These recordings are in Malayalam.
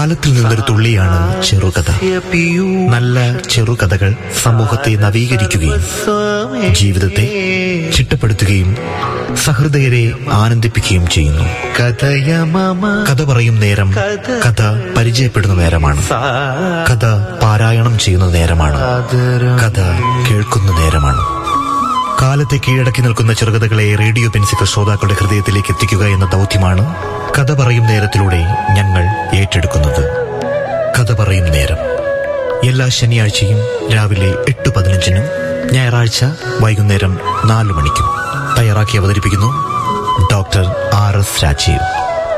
കാലത്തിൽ നിന്നൊരു തുള്ളിയാണ് ചെറുകഥ നല്ല ചെറുകഥകൾ സമൂഹത്തെ നവീകരിക്കുകയും ജീവിതത്തെ ചിട്ടപ്പെടുത്തുകയും സഹൃദയരെ ആനന്ദിപ്പിക്കുകയും ചെയ്യുന്നു കഥ പറയും നേരം കഥ പരിചയപ്പെടുന്ന നേരമാണ് കഥ പാരായണം ചെയ്യുന്ന നേരമാണ് കഥ കേൾക്കുന്ന നേരമാണ് കാലത്തെ കീഴടക്കി നിൽക്കുന്ന ചെറുകഥകളെ റേഡിയോ പെൻസിക്കൽ ശ്രോതാക്കളുടെ ഹൃദയത്തിലേക്ക് എത്തിക്കുക എന്ന ദൗത്യമാണ് കഥ പറയും നേരത്തിലൂടെ ഞങ്ങൾ ഏറ്റെടുക്കുന്നത് കഥ പറയും നേരം എല്ലാ ശനിയാഴ്ചയും രാവിലെ എട്ട് പതിനഞ്ചിനും ഞായറാഴ്ച വൈകുന്നേരം നാലു മണിക്കും തയ്യാറാക്കി അവതരിപ്പിക്കുന്നു doctor R S Rajeev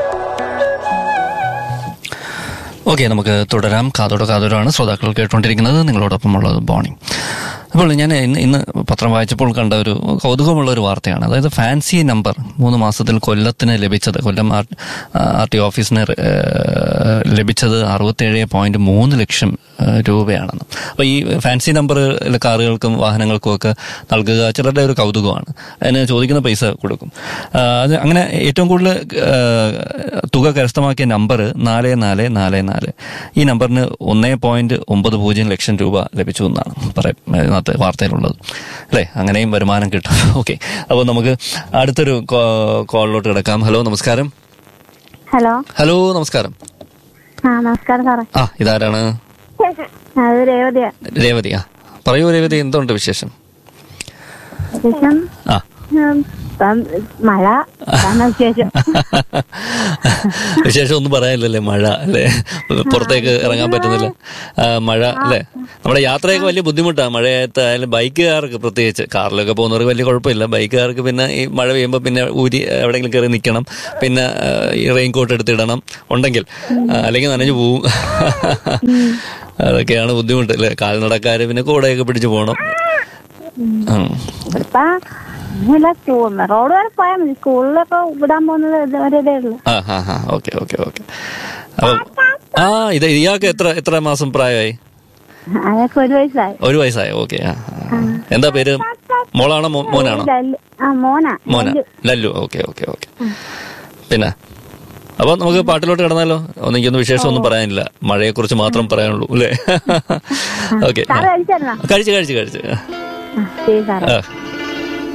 okay നമുക്ക് തുടരാം കാതോട് കാതോടാണ് ശ്രോതാക്കൾ കേട്ടുകൊണ്ടിരിക്കുന്നത് നിങ്ങളോടൊപ്പമുള്ളത് ബോണി അപ്പോൾ ഞാൻ ഇന്ന് ഇന്ന് പത്രം വായിച്ചപ്പോൾ കണ്ട ഒരു കൗതുകമുള്ള ഒരു വാർത്തയാണ് അതായത് ഫാൻസി നമ്പർ മൂന്ന് മാസത്തിൽ കൊല്ലത്തിന് ലഭിച്ചത് കൊല്ലം ആർ ആർ ടി ഓഫീസിന് ഏഹ്, ലഭിച്ചത് അറുപത്തേഴ് പോയിന്റ് മൂന്ന് ലക്ഷം ഏഹ്, രൂപയാണെന്ന് അപ്പോൾ ഈ ഫാൻസി നമ്പർ കാറുകൾക്കും വാഹനങ്ങൾക്കും ഒക്കെ നൽകുക ചിലരുടെ ഒരു കൗതുകമാണ് അതിന് ചോദിക്കുന്ന പൈസ കൊടുക്കും ആ, അത് അങ്ങനെ ഏറ്റവും കൂടുതൽ ആ, തുക കരസ്ഥമാക്കിയ നമ്പർ നാല് നാല് നാല് നാല് ഈ നമ്പറിന് ഒന്നേ പോയിന്റ് ഒമ്പത് പൂജ്യം ലക്ഷം രൂപ ലഭിച്ചു എന്നാണ് പറയും ഇതിനകത്ത് വാർത്തയിലുള്ളത് അല്ലേ അങ്ങനെയും വരുമാനം കിട്ടും ഓക്കെ അപ്പോൾ നമുക്ക് അടുത്തൊരു കോ- കോളിലോട്ട് കിടക്കാം ഹലോ നമസ്കാരം ഹലോ ഹലോ നമസ്കാരം ആ നമസ്കാരം സാറേ ആ ഇതാരാണ് അത് രേവതിയാ രേവതി ആ പറയൂ രേവതി എന്തുണ്ട് വിശേഷം വിശേഷം ആ ഉം, ഇപ്പം മഴ അതാണ് വിശേഷം വിശേഷം ഒന്നും പറയാനില്ലല്ലേ മഴ അല്ലേ പുറത്തേക്ക് ഇറങ്ങാൻ പറ്റുന്നില്ല ആ, മഴ അല്ലേ നമ്മുടെ യാത്രയൊക്കെ വലിയ ബുദ്ധിമുട്ടാണ് മഴയത്തായാലും ബൈക്കുകാർക്ക് പ്രത്യേകിച്ച് കാറിലൊക്കെ പോകുന്നവർക്ക് വലിയ കുഴപ്പമില്ല ബൈക്കുകാർക്ക് പിന്നെ ഈ മഴ പെയ്യുമ്പോൾ പിന്നെ ഊരി എവിടെയെങ്കിലും കയറി നിൽക്കണം പിന്നെ ആ, ഈ റെയിൻ കോട്ട് എടുത്തിടണം ഉണ്ടെങ്കിൽ ആ, അല്ലെങ്കിൽ നനഞ്ഞു പോവും അതൊക്കെയാണ് ബുദ്ധിമുട്ട് അല്ലേ കാൽനടക്കാര് പിന്നെ കൂടെയൊക്കെ പിടിച്ചു പോകണം ഉം. ഇപ്പൊ ഒന്നുമില്ല സ്കൂൾ റോഡ് വരെ പോയാൽ മതി സ്കൂളിലൊക്കെ വിടാൻ പോകുന്നത് ഇത് ഒരു ഇതേ ഉള്ളൂ ആ ഹാ ഹാ ഓക്കെ ഓക്കെ ഓക്കെ അപ്പം ആ ഇത് ഇയാൾക്ക് എത്ര എത്ര മാസം പ്രായമായി അതൊക്കെ ഒരു വയസ്സായി ഒരു വയസ്സായോ ഓക്കെ ആ ആ. എന്താ പേര് മോളാണോ മോ- മോനാണോ ലല്ലു- ആ മോനാ മോന Lallu. Lallu okay okay okay പിന്നെ അപ്പൊ നമുക്ക് പാട്ടിലോട്ട് കിടന്നാലോ ഒന്ന് എനിക്കൊന്നും വിശേഷം ഒന്നും പറയാനില്ല മഴയെ കുറിച്ച് മാത്രം പറയാനുള്ളൂ അല്ലേ ഓക്കെ സാറ് കഴിച്ചായിരുന്നോ കഴിച്ച് കഴിച്ച് കഴിച്ച് ആ, ശരി സാറേ ആ